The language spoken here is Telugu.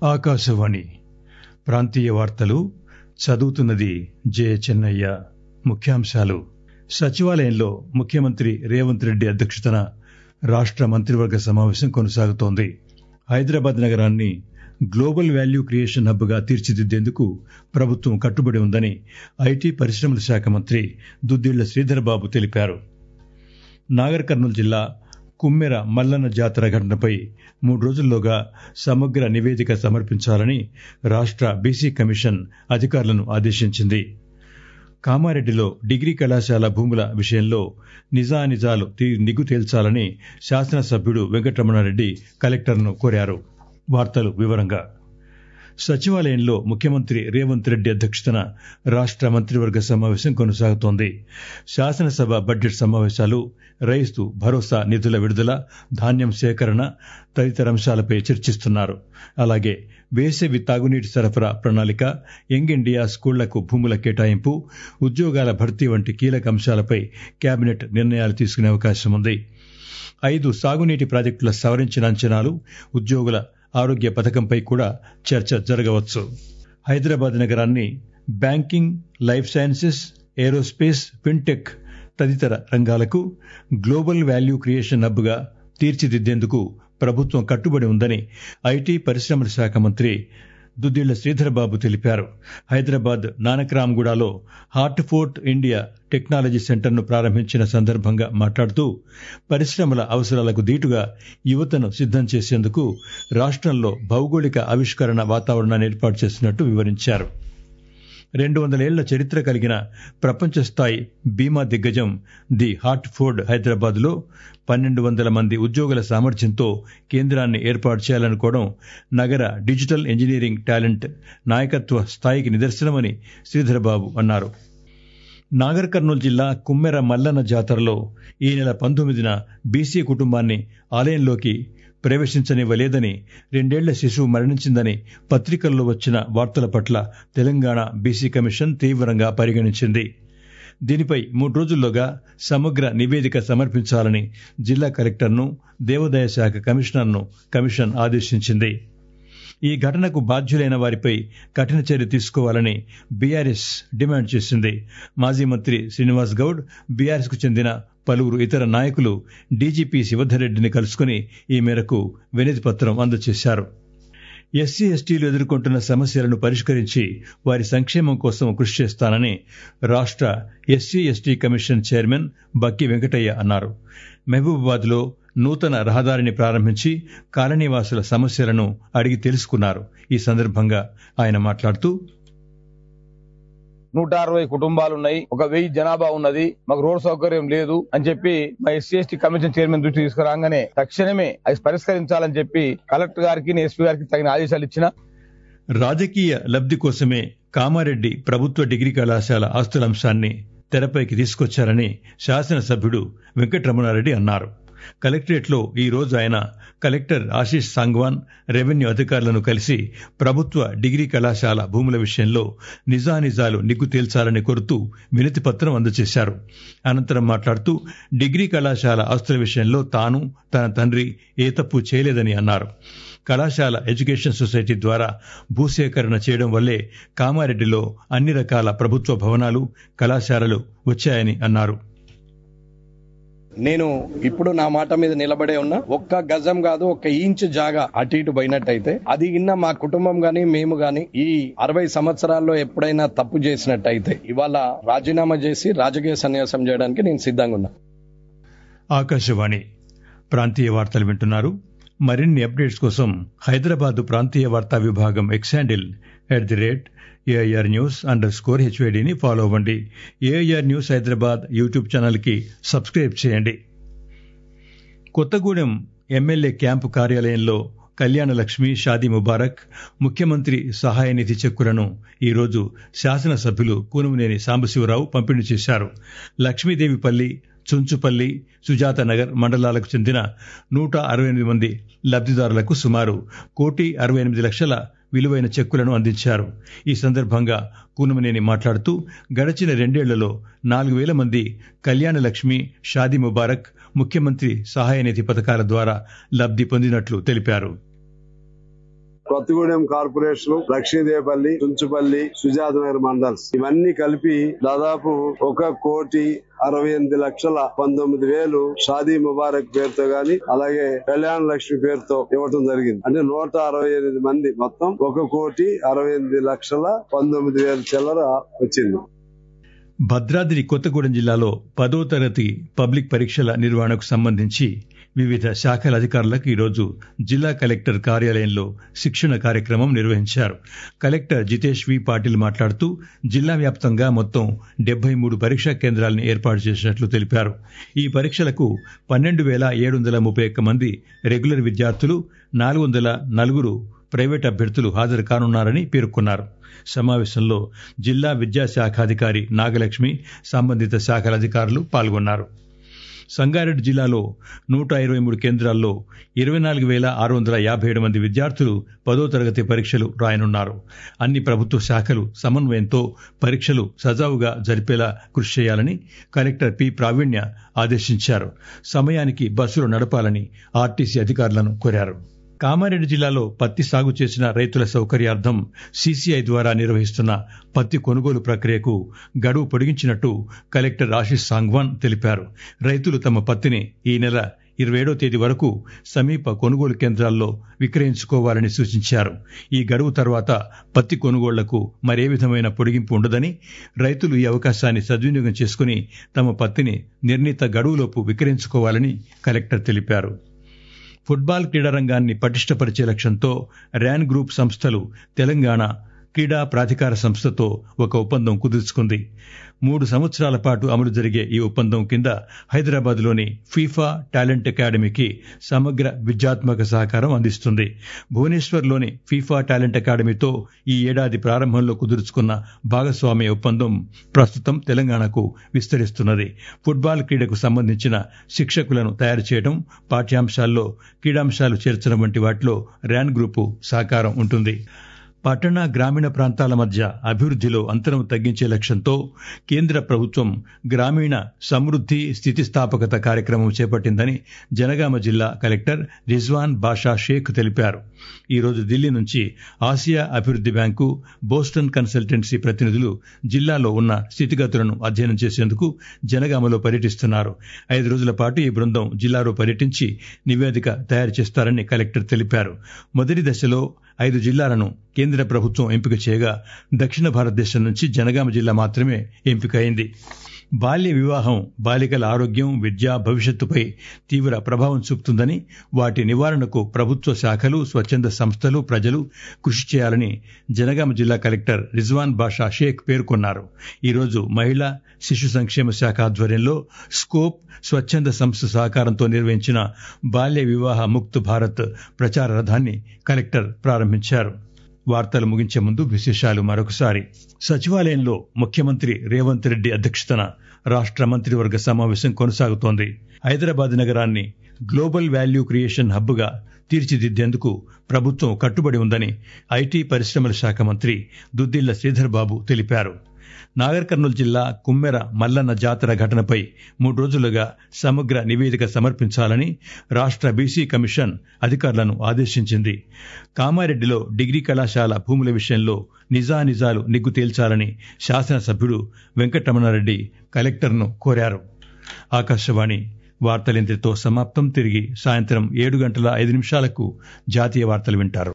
ఆకాశవాణి ప్రాంతీయ వార్తలు చదువుతున్నది జే చెన్నయ్య ముఖ్యాంశాలు సచివాలయంలో ముఖ్యమంత్రి రేవంత్ రెడ్డి అధ్యక్షతన రాష్ట మంత్రివర్గ సమావేశం కొనసాగుతోంది హైదరాబాద్ నగరాన్ని గ్లోబల్ వాల్యూ క్రియేషన్ హబ్ గా తీర్చిదిద్దేందుకు ప్రభుత్వం కట్టుబడి ఉందని ఐటీ పరిశ్రమల శాఖ మంత్రి దుద్దిళ్ల శ్రీధర్బాబు తెలిపారు నాగర్ కర్నూలు జిల్లా కుమ్మెర మల్లన్న జాతర ఘటనపై మూడు రోజుల్లోగా సమగ్ర నివేదిక సమర్పించాలని రాష్ట బీసీ కమిషన్ అధికారులను ఆదేశించింది కామారెడ్డిలో డిగ్రీ కళాశాల భూముల విషయంలో నిజానిజాలు నిగ్గు తేల్చాలని శాసనసభ్యుడు వెంకటరమణారెడ్డి కలెక్టర్ను కోరారు వార్తలు వివరంగా సచివాలయంలో ముఖ్యమంత్రి రేవంత్ రెడ్డి అధ్యక్షతన రాష్ట మంత్రివర్గ సమావేశం కొనసాగుతోంది శాసనసభ బడ్జెట్ సమావేశాలు రైతు భరోసా నిధుల విడుదల ధాన్యం సేకరణ తదితర అంశాలపై చర్చిస్తున్నారు అలాగే వేసవి తాగునీటి సరఫరా ప్రణాళిక యంగ్ ఇండియా స్కూళ్లకు భూముల కేటాయింపు ఉద్యోగాల భర్తీ వంటి కీలక అంశాలపై కేబినెట్ నిర్ణయాలు తీసుకునే అవకాశం ఉంది ఐదు సాగునీటి ప్రాజెక్టుల సవరించిన అంచనాలు ఉద్యోగుల ఆరోగ్య పథకంపై కూడా చర్చ జరగవచ్చు హైదరాబాద్ నగరాన్ని banking life sciences aerospace fintech తదితర రంగాలకు గ్లోబల్ వాల్యూ క్రియేషన్ హబ్ గా తీర్చిదిద్దేందుకు ప్రభుత్వం కట్టుబడి ఉందని ఐటీ పరిశ్రమల శాఖ మంత్రి దుద్దిళ్ల శ్రీధర్బాబు తెలిపారు హైదరాబాద్ నానక్రామ్గూడలో హార్ట్ఫోర్ట్ ఇండియా టెక్నాలజీ సెంటర్ను ప్రారంభించిన సందర్భంగా మాట్లాడుతూ పరిశ్రమల అవసరాలకు దీటుగా యువతను సిద్దం చేసేందుకు రాష్టంలో భౌగోళిక ఆవిష్కరణ వాతావరణాన్ని ఏర్పాటు చేసినట్టు వివరించారు రెండు వందలేళ్ల చరిత్ర కలిగిన ప్రపంచ స్థాయి బీమా దిగ్గజం ది హార్ట్ ఫోర్డ్ హైదరాబాద్ లో పన్నెండు వందల మంది ఉద్యోగుల సామర్థ్యంతో కేంద్రాన్ని ఏర్పాటు చేయాలనుకోవడం నగర డిజిటల్ ఇంజనీరింగ్ టాలెంట్ నాయకత్వ స్థాయికి నిదర్శనమని శ్రీధర్బాబు అన్నారు నాగర్ కర్నూలు జిల్లా కుమ్మెర మల్లన్న జాతరలో ఈ నెల పంతొమ్మిదిన బీసీ కుటుంబాన్ని ఆలయంలోకి ప్రవేశించనివ్వలేదని రెండేళ్ల శిశువు మరణించిందని పత్రికల్లో వచ్చిన వార్తల పట్ల తెలంగాణ బీసీ కమిషన్ తీవ్రంగా పరిగణించింది దీనిపై మూడు రోజుల్లోగా సమగ్ర నివేదిక సమర్పించాలని జిల్లా కలెక్టర్ను దేవాదాయ శాఖ కమిషనర్ను కమిషన్ ఆదేశించింది ఈ ఘటనకు బాధ్యులైన వారిపై కఠిన చర్య తీసుకోవాలని బీఆర్ఎస్ డిమాండ్ చేసింది మాజీ మంత్రి శ్రీనివాస్ గౌడ్ బీఆర్ఎస్ కు చెందిన పలువురు ఇతర నాయకులు డీజీపీ శివధర్ రెడ్డిని కలుసుకుని ఈ మేరకు వినతి పత్రం అందజేశారు ఎస్సీ ఎస్టీలు ఎదుర్కొంటున్న సమస్యలను పరిష్కరించి వారి సంక్షేమం కోసం కృషి చేస్తానని రాష్ట SC ST commission chairman Bakki Venkataiah అన్నారు మహబూబాబాద్ లో నూతన రహదారిని ప్రారంభించి కాలనీవాసుల సమస్యలను అడిగి తెలుసుకున్నారు ఈ సందర్భంగా ఆయన మాట్లాడుతూ నూట అరవై కుటుంబాలు ఉన్నాయి ఒక వెయ్యి జనాభా ఉన్నది మాకు రోడ్ సౌకర్యం లేదు అని చెప్పి మా ఎస్సీ ఎస్టీ కమిషన్ చైర్మన్ దృష్టి తీసుకురాగానే తక్షణమే అది పరిష్కరించాలని చెప్పి కలెక్టర్ గారికి ఎస్పీ గారికి తగిన ఆదేశాలు ఇచ్చిన రాజకీయ లబ్ది కోసమే కామారెడ్డి ప్రభుత్వ డిగ్రీ కళాశాల ఆస్తుల అంశాన్ని తెరపైకి తీసుకొచ్చారని శాసనసభ్యుడు వెంకటరమణారెడ్డి అన్నారు కలెక్టరేట్లో ఈ రోజు ఆయన కలెక్టర్ ఆశీష్ సాంగ్వాన్ రెవెన్యూ అధికారులను కలిసి ప్రభుత్వ డిగ్రీ కళాశాల భూముల విషయంలో నిజానిజాలు నిగ్గు తేల్చాలని కోరుతూ వినతి పత్రం అందజేశారు అనంతరం మాట్లాడుతూ డిగ్రీ కళాశాల ఆస్తుల విషయంలో తాను తన తండ్రి ఏ తప్పు చేయలేదని అన్నారు కళాశాల ఎడ్యుకేషన్ సొసైటీ ద్వారా భూసేకరణ చేయడం వల్లే కామారెడ్డిలో అన్ని రకాల ప్రభుత్వ భవనాలు కళాశాలలు వచ్చాయని అన్నారు నేను ఇప్పుడు నా మాట మీద నిలబడే ఉన్నా ఒక్క గజం కాదు ఒక్క ఇంచ్ జాగా అటు ఇటు పోయినట్టయితే అది ఇన్న మా కుటుంబం గాని మేము గాని ఈ అరవై సంవత్సరాల్లో ఎప్పుడైనా తప్పు చేసినట్టయితే ఇవాళ రాజీనామా చేసి రాజకీయ సన్యాసం చేయడానికి నేను సిద్ధంగా ఉన్నా ఆకాశవాణి ప్రాంతీయ వార్తలు వింటున్నారు మరిన్ని అప్డేట్స్ కోసం హైదరాబాద్ ప్రాంతీయ వార్తా విభాగం X handle at the rate AIR news under score హెచ్వేడిని ఫాలో అవ్వండి ఏఐఆర్ న్యూస్ హైదరాబాద్ యూట్యూబ్ ఛానల్కి సబ్స్క్రైబ్ చేయండి కొత్తగూడెం ఎమ్మెల్యే క్యాంపు కార్యాలయంలో కళ్యాణ లక్ష్మి షాదీ ముబారక్ ముఖ్యమంత్రి సహాయ నిధి చెక్కులను ఈరోజు శాసనసభ్యులు కూనుమనేని సాంబశివరావు పంపిణీ చేశారు లక్ష్మీదేవిపల్లి చుంచుపల్లి సుజాత నగర్ మండలాలకు చెందిన నూట అరవై ఎనిమిది మంది లబ్దిదారులకు సుమారు కోటి అరవై ఎనిమిది లక్షల విలువైన చెక్కులను అందించారు ఈ సందర్భంగా కూనమనేని మాట్లాడుతూ గడచిన రెండేళ్లలో నాలుగు వేల మంది కళ్యాణ లక్ష్మి షాదీ ముబారక్ ముఖ్యమంత్రి సహాయ నిధి పథకాల ద్వారా లబ్ది పొందినట్లు తెలిపారు కొత్తగూడెం కార్పొరేషన్ లక్ష్మీదేవపల్లి తుంచుపల్లి సుజాత నగర్ మండల్స్ ఇవన్నీ కలిపి దాదాపు ఒక కోటి అరవై ఎనిమిది లక్షల పంతొమ్మిది వేలు షాదీ ముబారక్ పేరుతో గాని అలాగే కళ్యాణ లక్ష్మి పేరుతో ఇవ్వటం జరిగింది అంటే నూట అరవై ఎనిమిది మంది మొత్తం ఒక కోటి అరవై ఎనిమిది లక్షల పంతొమ్మిది వేల చిల్లర వచ్చింది భద్రాద్రి కొత్తగూడెం జిల్లాలో పదో తరగతి పబ్లిక్ పరీక్షల నిర్వహణకు సంబంధించి వివిధ శాఖల అధికారులకు ఈరోజు జిల్లా కలెక్టర్ కార్యాలయంలో శిక్షణ కార్యక్రమం నిర్వహించారు కలెక్టర్ జితేష్ వి పాటిల్ మాట్లాడుతూ జిల్లా వ్యాప్తంగా మొత్తం డెబ్బై మూడు పరీక్షా కేంద్రాలను ఏర్పాటు చేసినట్లు తెలిపారు ఈ పరీక్షలకు పన్నెండు వేల ఏడు వందల ముప్పై ఒక్క మంది రెగ్యులర్ విద్యార్థులు నాలుగు వందల నలుగురు ప్రైవేట్ అభ్యర్థులు హాజరు కానున్నారని పేర్కొన్నారు సమావేశంలో జిల్లా విద్యాశాఖాధికారి నాగలక్ష్మి సంబంధిత శాఖల అధికారులు పాల్గొన్నారు సంగారెడ్డి జిల్లాలో నూట ఇరవై మూడు కేంద్రాల్లో ఇరవై నాలుగు వేల ఆరు వందల యాభై ఏడు మంది విద్యార్థులు పదో తరగతి పరీక్షలు రాయనున్నారు అన్ని ప్రభుత్వ శాఖలు సమన్వయంతో పరీక్షలు సజావుగా జరిపేలా కృషి చేయాలని కలెక్టర్ పి ప్రావీణ్య ఆదేశించారు సమయానికి బస్సులు నడపాలని ఆర్టీసీ అధికారులను కోరారు కామారెడ్డి జిల్లాలో పత్తి సాగు చేసిన రైతుల సౌకర్యార్థం సీసీఐ ద్వారా నిర్వహిస్తున్న పత్తి కొనుగోలు ప్రక్రియకు గడువు పొడిగించినట్టు కలెక్టర్ ఆశీష్ సాంగ్వాన్ తెలిపారు రైతులు తమ పత్తిని ఈ నెల ఇరవై ఏడో తేదీ వరకు సమీప కొనుగోలు కేంద్రాల్లో విక్రయించుకోవాలని సూచించారు ఈ గడువు తర్వాత పత్తి కొనుగోళ్లకు మరే విధమైన పొడిగింపు ఉండదని రైతులు ఈ అవకాశాన్ని సద్వినియోగం చేసుకుని తమ పత్తిని నిర్ణీత గడువులోపు విక్రయించుకోవాలని కలెక్టర్ తెలిపారు ఫుట్బాల్ క్రీడారంగాన్ని పటిష్టపరిచే లక్ష్యంతో ర్యాన్ గ్రూప్ సంస్థలు తెలంగాణ క్రీడా ప్రాధికార సంస్థతో ఒక ఒప్పందం కుదుర్చుకుంది మూడు సంవత్సరాల పాటు అమలు జరిగే ఈ ఒప్పందం కింద హైదరాబాద్లోని ఫీఫా టాలెంట్ అకాడమీకి సమగ్ర విద్యాత్మక సహకారం అందిస్తుంది భువనేశ్వర్లోని ఫీఫా టాలెంట్ అకాడమీతో ఈ ఏడాది ప్రారంభంలో కుదుర్చుకున్న భాగస్వామ్య ఒప్పందం ప్రస్తుతం తెలంగాణకు విస్తరిస్తున్నది ఫుట్బాల్ క్రీడకు సంబంధించిన శిక్షకులను తయారు చేయడం పాఠ్యాంశాల్లో క్రీడాంశాలు చేర్చడం వంటి వాటిలో ర్యాన్ గ్రూపు సహకారం ఉంటుంది పట్టణ గ్రామీణ ప్రాంతాల మధ్య అభివృద్ధిలో అంతరం తగ్గించే లక్ష్యంతో కేంద్ర ప్రభుత్వం గ్రామీణ సమృద్ధి స్థితిస్థాపకత కార్యక్రమం చేపట్టిందని జనగామ జిల్లా కలెక్టర్ రిజ్వాన్ బాషా షేక్ తెలిపారు ఈరోజు ఢిల్లీ నుంచి ఆసియా అభివృద్ధి బ్యాంకు బోస్టన్ కన్సల్టెన్సీ ప్రతినిధులు జిల్లాలో ఉన్న స్థితిగతులను అధ్యయనం చేసేందుకు జనగామలో పర్యటిస్తున్నారు ఐదు రోజుల పాటు ఈ బృందం జిల్లాలో పర్యటించి నివేదిక తయారు చేస్తారని కలెక్టర్ తెలిపారు మొదటి దశలో ఐదు జిల్లాలను కేంద్ర ప్రభుత్వం ఎంపిక చేయగా దక్షిణ భారతదేశం నుంచి జనగామ జిల్లా మాత్రమే ఎంపికైంది బాల్య వివాహం బాలికల ఆరోగ్యం విద్య భవిష్యత్తుపై తీవ్ర ప్రభావం చూపుతుందని వాటి నివారణకు ప్రభుత్వ శాఖలు స్వచ్ఛంద సంస్థలు ప్రజలు కృషి చేయాలని జనగామ జిల్లా కలెక్టర్ రిజ్వాన్ బాషా షేక్ పేర్కొన్నారు ఈరోజు మహిళా శిశు సంక్షేమ శాఖ ఆధ్వర్యంలో స్కోప్ స్వచ్ఛంద సంస్థ సహకారంతో నిర్వహించిన బాల్య వివాహ ముక్త్ భారత్ ప్రచార రథాన్ని కలెక్టర్ ప్రారంభించారు వార్తలు ముగించే ముందు విశేషాలు మరొకసారి సచివాలయంలో ముఖ్యమంత్రి రేవంత్ రెడ్డి అధ్యక్షతన రాష్ట్ర మంత్రివర్గ సమావేశం కొనసాగుతోంది హైదరాబాద్ నగరాన్ని గ్లోబల్ వాల్యూ క్రియేషన్ హబ్గా తీర్చిదిద్దేందుకు ప్రభుత్వం కట్టుబడి ఉందని ఐటీ పరిశ్రమల శాఖ మంత్రి దుద్దిళ్ల శ్రీధర్ బాబు తెలిపారు నాగర్ కర్నూలు జిల్లా కుమ్మెర మల్లన్న జాతర ఘటనపై మూడు రోజులుగా సమగ్ర నివేదిక సమర్పించాలని రాష్ట్ర బీసీ కమిషన్ అధికారులను ఆదేశించింది కామారెడ్డిలో డిగ్రీ కళాశాల భూముల విషయంలో నిజానిజాలు నిగ్గు తేల్చాలని శాసనసభ్యుడు వెంకటరమణారెడ్డి కలెక్టర్ను కోరారు ఆకాశవాణి వార్తలింతటితో సమాప్తం తిరిగి సాయంత్రం ఏడు గంటల ఐదు నిమిషాలకు జాతీయ వార్తలు వింటారు